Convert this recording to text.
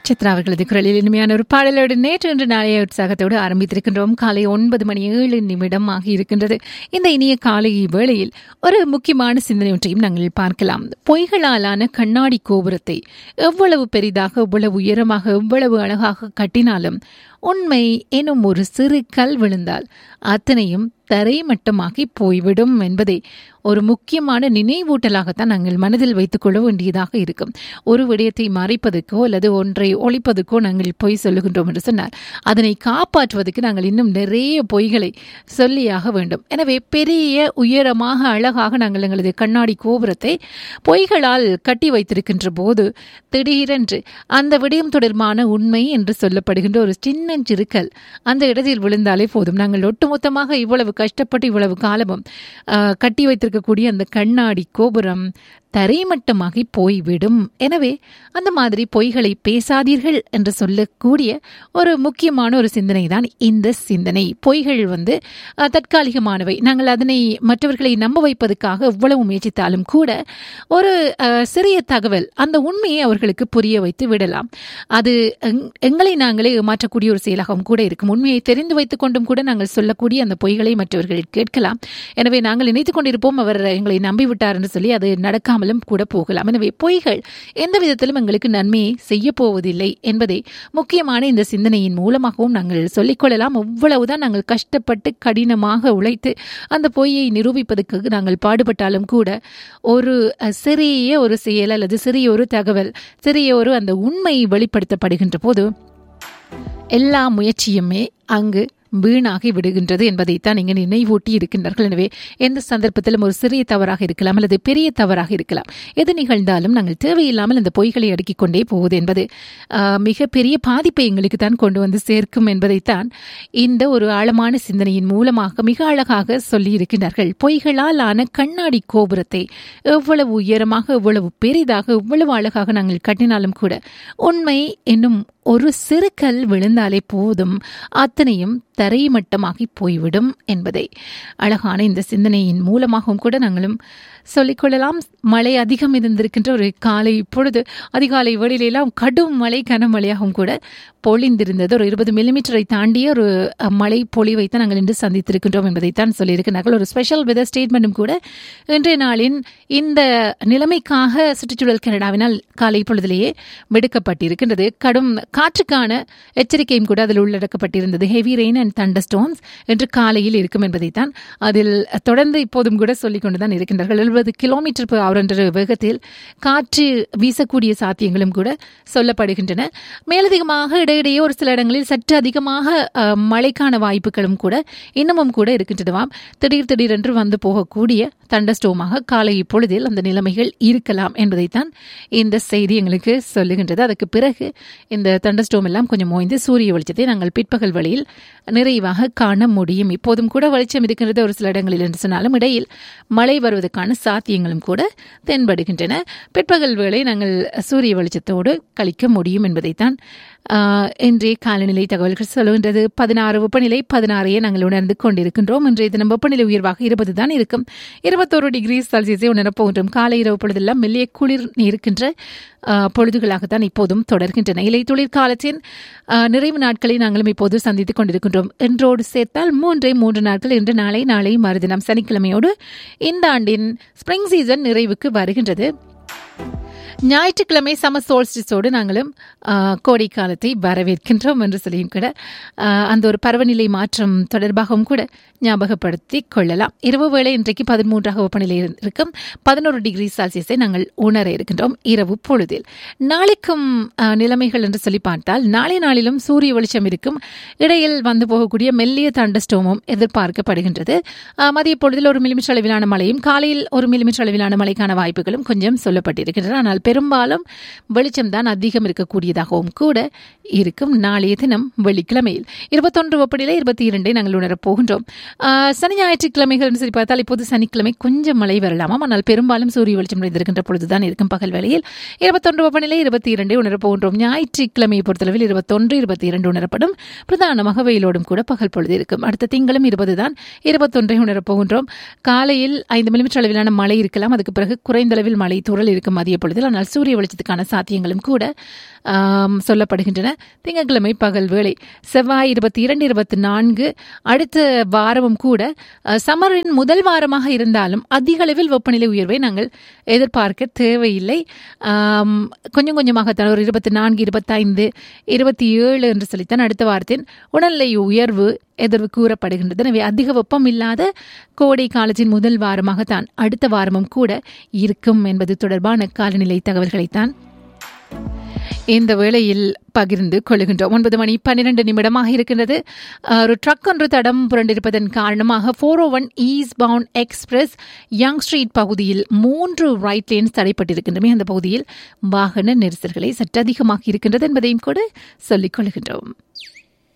சித்ரா அவர்களது குரலில் இனிமையான ஒரு பாடலோடு நேற்று இன்று நாளைய உற்சாகத்தோடு ஆரம்பித்திருக்கின்றோம் காலை ஒன்பது மணி ஏழு நிமிடம் ஆகி இருக்கின்றது இந்த இனிய காலை வேளையில் ஒரு முக்கியமான சிந்தனை ஒன்றையும் நாங்கள் பார்க்கலாம் பொய்களாலான கண்ணாடி கோபுரத்தை எவ்வளவு பெரிதாக எவ்வளவு உயரமாக எவ்வளவு அழகாக கட்டினாலும் உண்மை எனும் ஒரு சிறு கல் விழுந்தால் அத்தனையும் தரைமட்டமாகி போய்விடும் என்பதை ஒரு முக்கியமான நினைவூட்டலாகத்தான் நாங்கள் மனதில் வைத்துக் கொள்ள வேண்டியதாக இருக்கும் ஒரு விடயத்தை மறைப்பதற்கோ அல்லது ஒன்றை ஒழிப்பதற்கோ நாங்கள் பொய் சொல்லுகின்றோம் என்று சொன்னால் அதனை காப்பாற்றுவதற்கு நாங்கள் இன்னும் நிறைய பொய்களை சொல்லியாக வேண்டும் எனவே பெரிய உயரமாக அழகாக நாங்கள் எங்களது கண்ணாடி கோபுரத்தை பொய்களால் கட்டி வைத்திருக்கின்ற போது திடீரென்று அந்த விடயம் தொடர்பான உண்மை என்று சொல்லப்படுகின்ற ஒரு சின்னஞ்சிறுக்கல் அந்த இடத்தில் விழுந்தாலே போதும் நாங்கள் ஒட்டுமொத்தமாக இவ்வளவு கஷ்டப்பட்டு இவ்வளவு காலமும் கட்டி வைத்திருக்கக்கூடிய அந்த கண்ணாடி கோபுரம் தரைமட்டமாகி போய்விடும் எனவே அந்த மாதிரி பொய்களை பேசாதீர்கள் என்று சொல்லக்கூடிய ஒரு முக்கியமான ஒரு சிந்தனை தான் இந்த சிந்தனை பொய்கள் வந்து தற்காலிகமானவை நாங்கள் அதனை மற்றவர்களை நம்ப வைப்பதற்காக எவ்வளவு முயற்சித்தாலும் கூட ஒரு சிறிய தகவல் அந்த உண்மையை அவர்களுக்கு புரிய வைத்து விடலாம் அது எங்களை நாங்களே ஏமாற்றக்கூடிய ஒரு செயலாகவும் கூட இருக்கும் உண்மையை தெரிந்து வைத்துக் கொண்டும் கூட நாங்கள் சொல்லக்கூடிய அந்த பொய்களை மற்றவர்கள் கேட்கலாம் எனவே நாங்கள் நினைத்துக் கொண்டிருப்போம் அவர் எங்களை நம்பிவிட்டார் என்று சொல்லி அது நடக்காமல் இல்லாமலும் கூட போகலாம் எனவே பொய்கள் எந்த விதத்திலும் எங்களுக்கு நன்மையை செய்ய போவதில்லை என்பதை முக்கியமான இந்த சிந்தனையின் மூலமாகவும் நாங்கள் சொல்லிக்கொள்ளலாம் எவ்வளவுதான் நாங்கள் கஷ்டப்பட்டு கடினமாக உழைத்து அந்த பொய்யை நிரூபிப்பதற்கு நாங்கள் பாடுபட்டாலும் கூட ஒரு சிறிய ஒரு செயல் அல்லது சிறிய ஒரு தகவல் சிறிய ஒரு அந்த உண்மை வெளிப்படுத்தப்படுகின்ற போது எல்லா முயற்சியுமே அங்கு வீணாகி விடுகின்றது என்பதைத்தான் இங்கு நினைவூட்டி இருக்கின்றார்கள் எனவே எந்த சந்தர்ப்பத்திலும் ஒரு சிறிய தவறாக இருக்கலாம் அல்லது பெரிய தவறாக இருக்கலாம் எது நிகழ்ந்தாலும் நாங்கள் தேவையில்லாமல் அந்த பொய்களை அடுக்கிக் கொண்டே போவது என்பது மிக பெரிய பாதிப்பை எங்களுக்கு தான் கொண்டு வந்து சேர்க்கும் என்பதைத்தான் இந்த ஒரு ஆழமான சிந்தனையின் மூலமாக மிக அழகாக சொல்லி இருக்கின்றார்கள் பொய்களால் ஆன கண்ணாடி கோபுரத்தை எவ்வளவு உயரமாக எவ்வளவு பெரிதாக எவ்வளவு அழகாக நாங்கள் கட்டினாலும் கூட உண்மை என்னும் ஒரு சிறு கல் விழுந்தாலே போதும் அத்தனையும் தரைமட்டமாகி போய்விடும் என்பதை அழகான இந்த சிந்தனையின் மூலமாகவும் கூட நாங்களும் சொல்லிக்கொள்ளலாம் மழை அதிகம் இருந்திருக்கின்ற ஒரு காலை இப்பொழுது அதிகாலை வேளையிலெல்லாம் கடும் மழை கனமழையாகவும் கூட பொழிந்திருந்தது ஒரு இருபது மில்லிமீட்டரை தாண்டிய ஒரு மழை பொழிவைத்தான் நாங்கள் இன்று சந்தித்திருக்கின்றோம் என்பதைத்தான் சொல்லியிருக்கிறார்கள் ஒரு ஸ்பெஷல் வெதர் ஸ்டேட்மெண்ட்டும் கூட இன்றைய நாளின் இந்த நிலைமைக்காக சுற்றுச்சூழல் கனடாவினால் காலை பொழுதிலேயே விடுக்கப்பட்டிருக்கின்றது கடும் காற்றுக்கான எச்சரிக்கையும் கூட அதில் உள்ளடக்கப்பட்டிருந்தது heavy rain and thunder storms என்று காலையில் இருக்கும் என்பதைத்தான் அதில் தொடர்ந்து இப்போதும் கூட சொல்லிக் கொண்டுதான் இருக்கின்றார்கள் எழுபது கிலோமீட்டர் பர் அவர் என்ற வேகத்தில் காற்று வீசக்கூடிய சாத்தியங்களும் கூட சொல்லப்படுகின்றன மேலதிகமாக இடையிடையே ஒரு சில இடங்களில் சற்று அதிகமாக மழைக்கான வாய்ப்புகளும் கூட இன்னமும் கூட இருக்கின்றனவாம் திடீர் திடீரென்று வந்து போகக்கூடிய தண்டஸ்டோமாக காலை இப்பொழுதில் அந்த நிலைமைகள் இருக்கலாம் என்பதைத்தான் இந்த செய்தி எங்களுக்கு சொல்லுகின்றது அதுக்கு பிறகு இந்த தண்டஸ்டோம் எல்லாம் கொஞ்சம் ஓய்ந்து சூரிய வெளிச்சத்தை நாங்கள் பிற்பகல் வழியில் நிறைவாக காண முடியும் இப்போதும் கூட வெளிச்சம் இருக்கின்றது ஒரு சில இடங்களில் என்று சொன்னாலும் இடையில் மழை வருவதற்கான சாத்தியங்களும் கூட தென்படுகின்றன பிற்பகல் வேளை நாங்கள் சூரிய வெளிச்சத்தோடு கழிக்க முடியும் என்பதைத்தான் இன்றைய காலநிலை தகவல்கள் சொல்லுகின்றது பதினாறு வெப்பநிலை பதினாறையே நாங்கள் உணர்ந்து கொண்டிருக்கின்றோம் இன்றைய தினம் வெப்பநிலை உயர்வாக இருபது தான் இருக்கும் இருபத்தோரு டிகிரி செல்சியஸை உணரப் போகின்றோம் காலை இரவு பொழுதெல்லாம் மெல்லிய குளிர் இருக்கின்ற பொழுதுகளாகத்தான் இப்போதும் தொடர்கின்றன இலை தொழிற்காலத்தின் நிறைவு நாட்களை நாங்களும் இப்போது சந்தித்துக் கொண்டிருக்கின்றோம் என்றோடு சேர்த்தால் மூன்றே மூன்று நாட்கள் இன்று நாளை நாளை மறுதினம் சனிக்கிழமையோடு இந்த ஆண்டின் ஸ்பிரிங் சீசன் நிறைவுக்கு வருகின்றது ஞாயிற்றுக்கிழமை சம சோல்ஸ்டிஸோடு நாங்களும் கோடை காலத்தை வரவேற்கின்றோம் என்று சொல்லியும் கூட அந்த ஒரு பருவநிலை மாற்றம் தொடர்பாகவும் கூட ஞாபகப்படுத்தி கொள்ளலாம் இரவு வேளை இன்றைக்கு பதிமூன்றாக வெப்பநிலை இருக்கும் பதினோரு டிகிரி செல்சியஸை நாங்கள் உணர இருக்கின்றோம் இரவு பொழுதில் நாளைக்கும் நிலைமைகள் என்று சொல்லி பார்த்தால் நாளை நாளிலும் சூரிய வெளிச்சம் இருக்கும் இடையில் வந்து போகக்கூடிய மெல்லிய தண்டஸ்டோமும் எதிர்பார்க்கப்படுகின்றது மதிய பொழுதில் ஒரு மில்லிமீட்டர் அளவிலான மழையும் காலையில் ஒரு மில்லிமீட்டர் அளவிலான மழைக்கான வாய்ப்புகளும் கொஞ்சம் சொல்லப்பட்டிருக்கின்றன ஆனால் பெரும்பாலும் வெளிச்சம் தான் அதிகம் இருக்கக்கூடியதாகவும் கூட இருக்கும் நாளைய தினம் வெள்ளிக்கிழமையில் இருபத்தொன்று வெப்பநிலை இருபத்தி இரண்டை நாங்கள் உணரப் போகின்றோம் சனி ஞாயிற்றுக்கிழமைகள் சரி பார்த்தால் இப்போது சனிக்கிழமை கொஞ்சம் மழை வரலாமாம் ஆனால் பெரும்பாலும் சூரிய வெளிச்சம் நிறைந்திருக்கின்ற பொழுதுதான் இருக்கும் பகல் வேளையில் இருபத்தொன்று வெப்பநிலை இருபத்தி இரண்டை உணரப் போகின்றோம் ஞாயிற்றுக்கிழமையை பொறுத்தளவில் இருபத்தொன்று இருபத்தி இரண்டு உணரப்படும் பிரதானமாக வெயிலோடும் கூட பகல் பொழுது இருக்கும் அடுத்த திங்களும் இருபது தான் இருபத்தொன்றை உணரப் போகின்றோம் காலையில் ஐந்து மில்லிமீட்டர் அளவிலான மழை இருக்கலாம் அதுக்கு பிறகு குறைந்த அளவில் மழை தூரல் இருக்கும் மதிய பொழுதில் ஆனால் ஆனால் சூரிய வெளிச்சத்துக்கான சாத்தியங்களும் கூட ஆம், சொல்லப்படுகின்றன திங்கட்கிழமை பகல் வேளை செவ்வாய் இருபத்தி இரண்டு இருபத்தி நான்கு அடுத்த வாரமும் கூட அஹ், சம்மரின் முதல் வாரமாக இருந்தாலும் அதிக அளவில் வெப்பநிலை உயர்வை நாங்கள் எதிர்பார்க்க தேவையில்லை ஆம், கொஞ்சம் கொஞ்சமாகத்தான் ஒரு இருபத்தி நான்கு இருபத்தைந்து இருபத்தி ஏழு என்று சொல்லித்தான் அடுத்த வாரத்தின் உடல்நிலை உயர்வு எதிர்வு கூறப்படுகின்றது எனவே அதிக வெப்பம் இல்லாத கோடை காலத்தின் முதல் வாரமாகத்தான் அடுத்த வாரமும் கூட இருக்கும் என்பது தொடர்பான காலநிலை தகவல்களைத்தான் இந்த வேளையில் பகிர்ந்து கொள்கின்றோம் ஒன்பது மணி பன்னிரண்டு நிமிடமாக இருக்கின்றது அஹ், ஒரு ட்ரக் ஒன்று தடம் புரண்டிருப்பதன் காரணமாக four O one east bound express Yonge street பகுதியில் மூன்று ரைட் லேன்ஸ் தடைப்பட்டிருக்கின்றன அந்த பகுதியில் வாகன நெரிசல்களை சற்று அதிகமாக இருக்கின்றது என்பதையும் கூட சொல்லிக் கொள்கின்றோம்